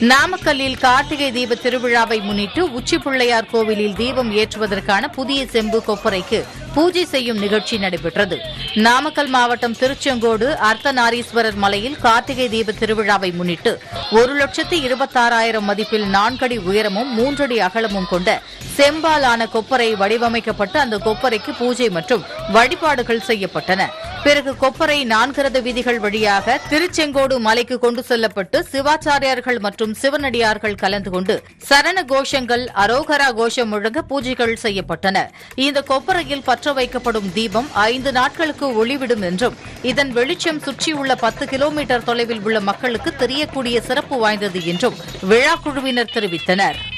நாமக்கல்லில் கார்த்திகை தீப திருவிழாவை முன்னிட்டு உச்சி பிள்ளையார் கோவிலில் தீபம் ஏற்றுவதற்கான புதிய செம்பு கொப்பரைக்கு பூஜை செய்யும் நிகழ்ச்சி நடைபெற்றது நாமக்கல் மாவட்டம் திருச்செங்கோடு அர்த்தநாரீஸ்வரர் மலையில் கார்த்திகை தீப திருவிழாவை முன்னிட்டு ஒரு லட்சத்து இருபத்தாறாயிரம் மதிப்பில் நான்கடி உயரமும் மூன்றடி அகலமும் கொண்ட செம்பாலான கொப்பரை வடிவமைக்கப்பட்டு அந்த கொப்பரைக்கு பூஜை மற்றும் வழிபாடுகள் செய்யப்பட்டன பிறகு கொப்பரை நான்கரத வீதிகள் வழியாக திருச்செங்கோடு மலைக்கு கொண்டு செல்லப்பட்டு சிவாச்சாரியார்கள் மற்றும் சிவனடியார்கள் கலந்து கொண்டு சரண கோஷங்கள் அரோகரா கோஷம் முழங்க பூஜைகள் செய்யப்பட்டன இந்த கொப்பரையில் பற்ற வைக்கப்படும் தீபம் ஐந்து நாட்களுக்கு ஒளிவிடும் என்றும் இதன் வெளிச்சம் சுற்றியுள்ள பத்து கிலோமீட்டர் தொலைவில் உள்ள மக்களுக்கு தெரியக்கூடிய சிறப்பு வாய்ந்தது என்றும் விழா குழுவினர் தெரிவித்தனர்